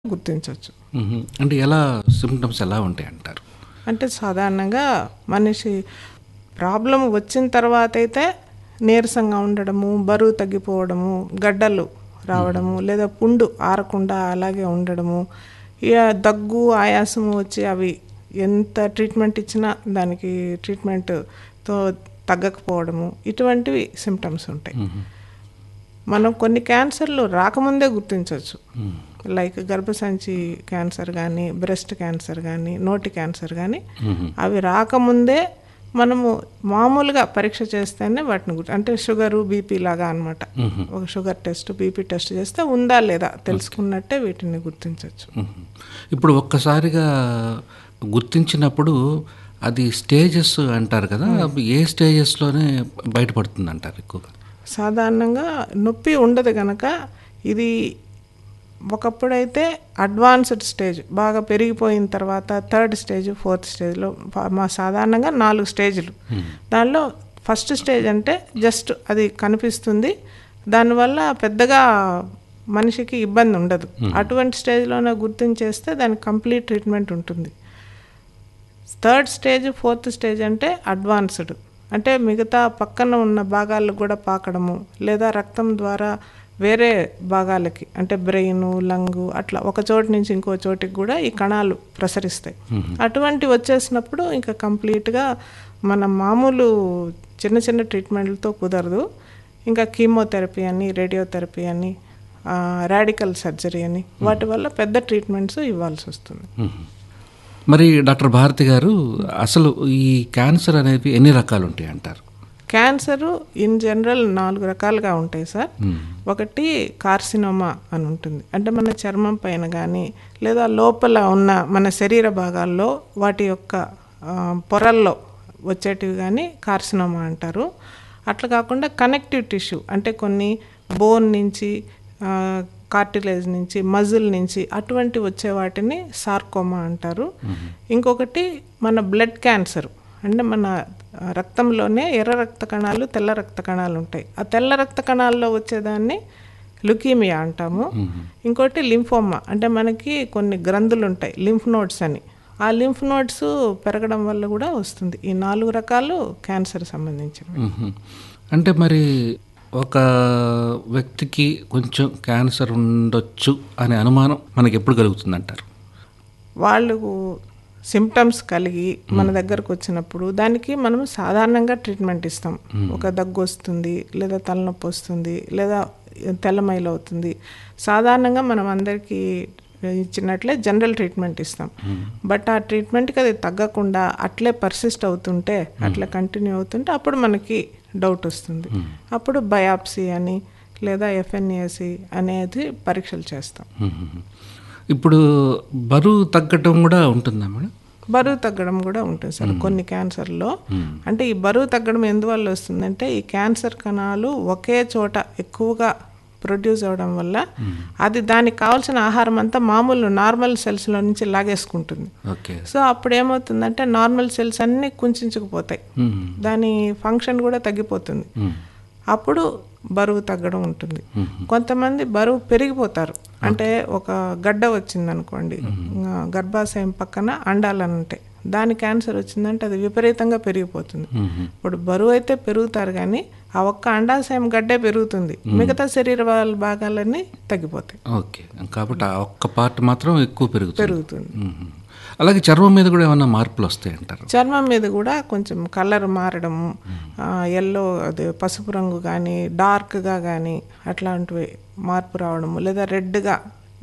గుర్తించవచ్చు మ్మ్. అంటే ఎలా సిమ్టమ్స్ ఎలా ఉంటాయి అంటారు అంటే సాధారణంగా మనిషి ప్రాబ్లం వచ్చిన తర్వాత అయితే నీరసంగా ఉండడము బరువు తగ్గిపోవడము గడ్డలు రావడము లేదా పుండు ఆరకుండా అలాగే ఉండడము ఇక దగ్గు ఆయాసము వచ్చి అవి ఎంత ట్రీట్మెంట్ ఇచ్చినా దానికి ట్రీట్మెంట్తో తగ్గకపోవడము ఇటువంటివి సిమ్టమ్స్ ఉంటాయి మనం కొన్ని క్యాన్సర్లు రాకముందే గుర్తించవచ్చు లైక్ గర్భసంచి క్యాన్సర్ కానీ బ్రెస్ట్ క్యాన్సర్ కానీ నోటి క్యాన్సర్ కానీ అవి రాకముందే మనము మామూలుగా పరీక్ష చేస్తేనే వాటిని గుర్తు అంటే షుగరు బీపీ లాగా అనమాట ఒక షుగర్ టెస్ట్ బీపీ టెస్ట్ చేస్తే ఉందా లేదా తెలుసుకున్నట్టే వీటిని గుర్తించవచ్చు మ్మ్. ఇప్పుడు ఒక్కసారిగా గుర్తించినప్పుడు అది స్టేజెస్ అంటారు కదా అవి ఏ స్టేజెస్లోనే బయటపడుతుంది అంటారు ఎక్కువగా సాధారణంగా నొప్పి ఉండదు కనుక ఇది ఒకప్పుడైతే అడ్వాన్స్డ్ స్టేజ్ బాగా పెరిగిపోయిన తర్వాత థర్డ్ స్టేజ్ ఫోర్త్ స్టేజ్లో మా సాధారణంగా నాలుగు స్టేజ్లు దానిలో ఫస్ట్ స్టేజ్ అంటే జస్ట్ అది కనిపిస్తుంది దానివల్ల పెద్దగా మనిషికి ఇబ్బంది ఉండదు అటువంటి స్టేజ్లోనే గుర్తించేస్తే దానికి కంప్లీట్ ట్రీట్మెంట్ ఉంటుంది థర్డ్ స్టేజ్ ఫోర్త్ స్టేజ్ అంటే అడ్వాన్స్డ్ అంటే మిగతా పక్కన ఉన్న భాగాలకు కూడా పాకడము లేదా రక్తం ద్వారా వేరే భాగాలకి అంటే బ్రెయిన్ లంగు అట్లా ఒక చోటు నుంచి ఇంకో చోటికి కూడా ఈ కణాలు ప్రసరిస్తాయి అటువంటి వచ్చేసినప్పుడు ఇంకా కంప్లీట్గా మన మామూలు చిన్న చిన్న ట్రీట్మెంట్లతో కుదరదు ఇంకా కీమోథెరపీ అని రేడియోథెరపీ అని రాడికల్ సర్జరీ అని వాటి వల్ల పెద్ద ట్రీట్మెంట్స్ ఇవ్వాల్సి వస్తుంది మ్మ్. మరి డాక్టర్ భారతి గారు అసలు ఈ క్యాన్సర్ అనేవి ఎన్ని రకాలు ఉంటాయి అంటారు క్యాన్సరు ఇన్ జనరల్ నాలుగు రకాలుగా ఉంటాయి సార్ ఒకటి కార్సినోమా అని ఉంటుంది అంటే మన చర్మం పైన కానీ లేదా లోపల ఉన్న మన శరీర భాగాల్లో వాటి యొక్క ఆ, పొరల్లో వచ్చేటివి కానీ కార్సినోమా అంటారు అట్లా కాకుండా కనెక్టివ్ టిష్యూ అంటే కొన్ని బోన్ నుంచి కార్టిలేజ్ నుంచి మజిల్ నుంచి అటువంటి వచ్చే వాటిని సార్కోమా అంటారు ఇంకొకటి మన బ్లడ్ క్యాన్సర్ అంటే మన ఆ, రక్తంలోనే ఎర్ర రక్త కణాలు తెల్ల రక్త కణాలు ఉంటాయి ఆ తెల్ల రక్త కణాల్లో వచ్చేదాన్ని లుకీమియా అంటాము ఇంకోటి లింఫోమా అంటే మనకి కొన్ని గ్రంథులు ఉంటాయి లింఫ్ నోడ్స్ అని ఆ లింఫ్ నోడ్స్ పెరగడం వల్ల కూడా వస్తుంది ఈ నాలుగు రకాలు క్యాన్సర్ సంబంధించినవి మ్మ్. అంటే మరి ఒక వ్యక్తికి కొంచెం క్యాన్సర్ ఉండొచ్చు అనే అనుమానం మనకి ఎప్పుడు కలుగుతుంది అంటారు వాళ్ళు సిమ్టమ్స్ కలిగి మన దగ్గరకు వచ్చినప్పుడు దానికి మనం సాధారణంగా ట్రీట్మెంట్ ఇస్తాం ఒక దగ్గు వస్తుంది లేదా తలనొప్పి వస్తుంది లేదా తెల్లమైలు అవుతుంది సాధారణంగా మనం అందరికీ ఇచ్చినట్లే జనరల్ ట్రీట్మెంట్ ఇస్తాం బట్ ఆ ట్రీట్మెంట్కి అది తగ్గకుండా అట్లే పర్సిస్ట్ అవుతుంటే అట్లా కంటిన్యూ అవుతుంటే అప్పుడు మనకి డౌట్ వస్తుంది అప్పుడు బయాప్సీ అని లేదా ఎఫ్ఎన్ఏసి అనేది పరీక్షలు చేస్తాం మ్మ్. ఇప్పుడు బరువు తగ్గటం కూడా ఉంటుందా మేడం బరువు తగ్గడం కూడా ఉంటుంది సార్ కొన్ని క్యాన్సర్లో అంటే ఈ బరువు తగ్గడం ఎందువల్ల వస్తుందంటే ఈ క్యాన్సర్ కణాలు ఒకే చోట ఎక్కువగా ప్రొడ్యూస్ అవ్వడం వల్ల అది దానికి కావాల్సిన ఆహారం అంతా మామూలు నార్మల్ సెల్స్లో నుంచి లాగేసుకుంటుంది ఓకే సో అప్పుడు ఏమవుతుందంటే నార్మల్ సెల్స్ అన్నీ కుంచుకుపోతాయి మ్మ్. దాని ఫంక్షన్ కూడా తగ్గిపోతుంది మ్మ్. అప్పుడు బరువు తగ్గడం ఉంటుంది కొంతమంది బరువు పెరిగిపోతారు అంటే ఒక గడ్డ వచ్చింది అనుకోండి గర్భాశయం పక్కన అండాలని ఉంటాయి దాని క్యాన్సర్ వచ్చిందంటే అది విపరీతంగా పెరిగిపోతుంది మ్మ్. ఇప్పుడు బరువు అయితే పెరుగుతారు కానీ ఆ ఒక్క అండాశయం గడ్డే పెరుగుతుంది మిగతా శరీర భాగాల- భాగాలన్నీ తగ్గిపోతాయి ఓకే కాబట్టి ఆ ఒక్క పార్ట్ మాత్రం ఎక్కువ పెరుగుతుంది పెరుగుతుంది మ్మ్. అలాగే చర్మం మీద కూడా ఏమైనా మార్పులు వస్తాయి అంటారు చర్మం మీద కూడా కొంచెం కలర్ మారడము ఎల్లో అదే పసుపు రంగు కానీ డార్క్గా కానీ అట్లాంటివి మార్పు రావడము లేదా రెడ్గా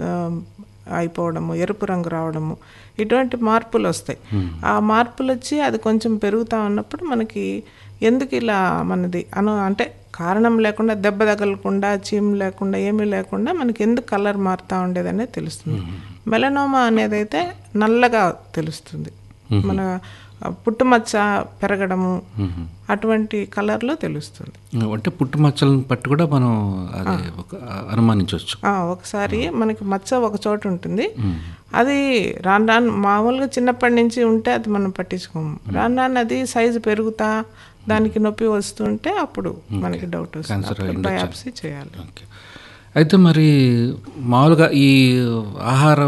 అయిపోవడము ఎరుపు రంగు రావడము ఇటువంటి మార్పులు వస్తాయి ఆ మార్పులు వచ్చి అది కొంచెం పెరుగుతా ఉన్నప్పుడు మనకి ఎందుకు ఇలా మనది అను అంటే కారణం లేకుండా దెబ్బ తగలకుండా చీము లేకుండా ఏమీ లేకుండా మనకి ఎందుకు కలర్ మారుతూ ఉండేది అనేది తెలుస్తుంది మెలనోమా అనేది అయితే నల్లగా తెలుస్తుంది మన పుట్టుమచ్చ పెరగడము అటువంటి కలర్లో తెలుస్తుంది అంటే పుట్టుమచ్చలను బట్టి కూడా మనం అది ఒక అనుమానించవచ్చు ఆ, ఒకసారి మనకి మచ్చ ఒక చోట ఉంటుంది అది రాను రాను మామూలుగా చిన్నప్పటి నుంచి ఉంటే అది మనం పట్టించుకోము రాను రాను అది సైజు పెరుగుతా దానికి నొప్పి వస్తుంటే అప్పుడు మనకి డౌట్ వస్తుంది అప్పుడు బయాప్సీ చేయాలి ఓకే అయితే మరి మామూలుగా ఈ ఆహారం